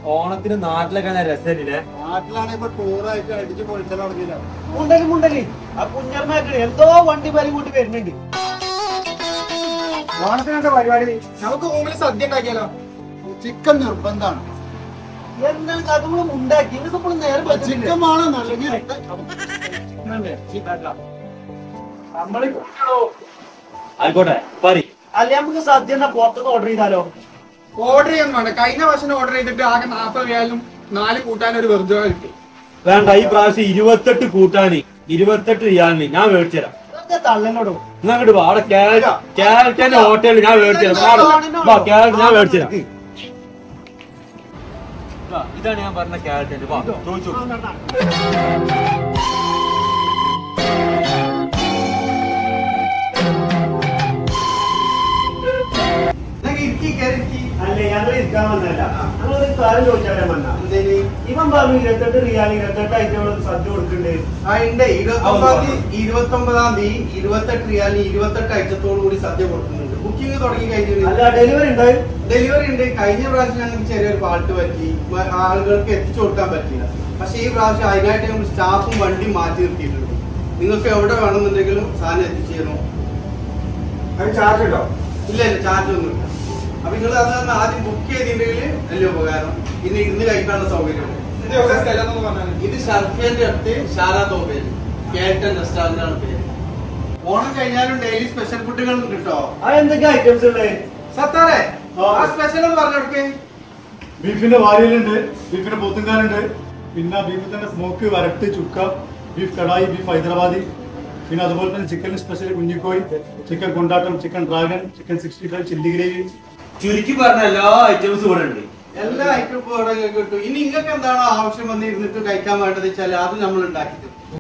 ഓണത്തിന് നാട്ടിലൊക്കെ ഞാൻ രസമില്ലേ നാട്ടിലാണെങ്കിൽ ഇപ്പൊ ടൂറായിട്ട് അടിച്ച് പൊളിച്ചാൽ തുടങ്ങിയില്ല മുണ്ടലി മുണ്ടലി ആ കുഞ്ഞർമാക്ക് എന്തോ വണ്ടി വലി കൂട്ടി വരുന്നുണ്ട് ഓണത്തിനെന്താ പരിപാടി നമുക്ക് മുമ്പിൽ സദ്യ ഉണ്ടാക്കിയാലോ ചിക്കൻ നിർബന്ധമാണ് എന്താണ് അതുങ്ങൾ ഉണ്ടാക്കി ഇതൊക്കെ ഇപ്പോൾ നേരെ പറ്റില്ല ചിക്കൻ വേണം അല്ലെങ്കിൽ നമ്മള് ആയിക്കോട്ടെ പറി അല്ലെ നമുക്ക് സദ്യ എന്നാ പുറത്തുനിന്ന് ഓർഡർ ചെയ്താലോ ഓർഡർ ചെയ്യാൻ വേണ്ട കഴിഞ്ഞ വർഷം ഓർഡർ ചെയ്തിട്ട് ആകെ നാൽപ്പത് റിയാലും നാല് കൂട്ടാൻ ഒരു വെറുതെ കിട്ടി വേണ്ട ഈ പ്രാവശ്യം ഇരുപത്തെട്ട് കൂട്ടാന് ഇരുപത്തെട്ട് റിയാലിന് ഞാൻ മേടിച്ചുതരാം ഇതൊക്കെ തള്ളനോടോ എന്നാ അങ്ങോട്ട് വാ അവിടെ ക്യാരറ്റിന്റെ ഹോട്ടലിൽ ഞാൻ മേടിച്ചുതരാം വാ ക്യാരറ്റ് ഞാൻ മേടിച്ചുതരാം വാ, ഇതാണ് ഞാൻ പറഞ്ഞ ക്യാരറ്റിന്റെ വാ ചോദിച്ചു അല്ലേ ഞങ്ങൾ ഇരിക്കാൻ വന്നല്ല ഞങ്ങളൊരു കാര്യം ചോദിച്ചാലേ വന്ന ഇവൻ പറഞ്ഞു ഇരുപത്തെട്ട് റിയാൽ ഇരുപത്തെട്ട് ഐറ്റങ്ങൾ സദ്യ കൊടുക്കണ്ടേ ഇരുപത്തി ഒമ്പതാം തീയതി ഇരുപത്തെട്ട് റിയാലിന് ഇരുപത്തെട്ട് ഐറ്റത്തോടു കൂടി സദ്യ കൊടുക്കുന്നുണ്ട് ബുക്കിംഗ് തുടങ്ങി കഴിഞ്ഞു അല്ല ഡെലിവറി ഉണ്ടായി ഡെലിവറി ഉണ്ട് കഴിഞ്ഞ പ്രാവശ്യം ഞങ്ങൾക്ക് ചെറിയൊരു പാട്ട് പറ്റി മ- ആളുകൾക്ക് എത്തിച്ചു കൊടുക്കാൻ പറ്റില്ല പക്ഷെ ഈ പ്രാവശ്യം അതിനായിട്ട് ഞങ്ങൾ സ്റ്റാഫും വണ്ടിയും മാറ്റി നിർത്തിയിട്ടുണ്ട് നിങ്ങൾക്ക് എവിടെ വേണമെന്നുണ്ടെങ്കിലും സാധനം എത്തിച്ചു തരും അത് ചാർജ് ഉണ്ടോ ഇല്ല ഇല്ല ചാർജ് ഒന്നുമില്ല അപ്പൊ നിങ്ങൾ അത് ആദ്യം ബുക്ക് ചെയ്തിട്ടുണ്ടെങ്കിൽ വലിയ ഉപകാരം ഇന്ന് ഇന്ന് കഴിക്കാനുള്ള സൗകര്യമുണ്ട് ഇത് എവിടെ സ്ഥലം എന്നൊന്ന് പറഞ്ഞാൽ ഇത് ഷർഫിയന്റെ അടുത്ത് ഷാരാ തോപ്പേര് കേട്ടൻ റെസ്റ്റോറന്റ് ആണ് പേര് ഓണം കഴിഞ്ഞാലും ഡെയിലി സ്പെഷ്യൽ ഫുഡുകൾ ഉണ്ട് കേട്ടോ ആ എന്തൊക്കെ ഐറ്റംസ് ഉള്ളത് സത്താറേ ആ സ്പെഷ്യൽ എന്ന് പറഞ്ഞെടുക്കേ ബീഫിന്റെ വാരിയലുണ്ട് ബീഫിന്റെ പോത്തുംകാലുണ്ട് പിന്നെ ബീഫിൽ തന്നെ സ്മോക്ക് വരട്ട് ചുക്ക ബീഫ് കടായി ബീഫ് ഹൈദരാബാദി പിന്നെ അതുപോലെ തന്നെ ചിക്കൻ സ്പെഷ്യൽ കുഞ്ഞിക്കോയി ചിക്കൻ കൊണ്ടാട്ടം chicken dragon chicken sixty five chilli gravy ചുരുക്കി പറഞ്ഞ എല്ലാ ഐറ്റംസും ഇവിടെ ഉണ്ട് എല്ലാ ഐറ്റം ഇപ്പോൾ ഇവിടെ നിങ്ങൾക്ക് കിട്ടും ഇനി നിങ്ങൾക്ക് എന്താണോ ആവശ്യം വന്ന് ഇരുന്നിട്ട് കഴിക്കാൻ വേണ്ടത് വെച്ചാൽ അത് നമ്മൾ ഉണ്ടാക്കി തരും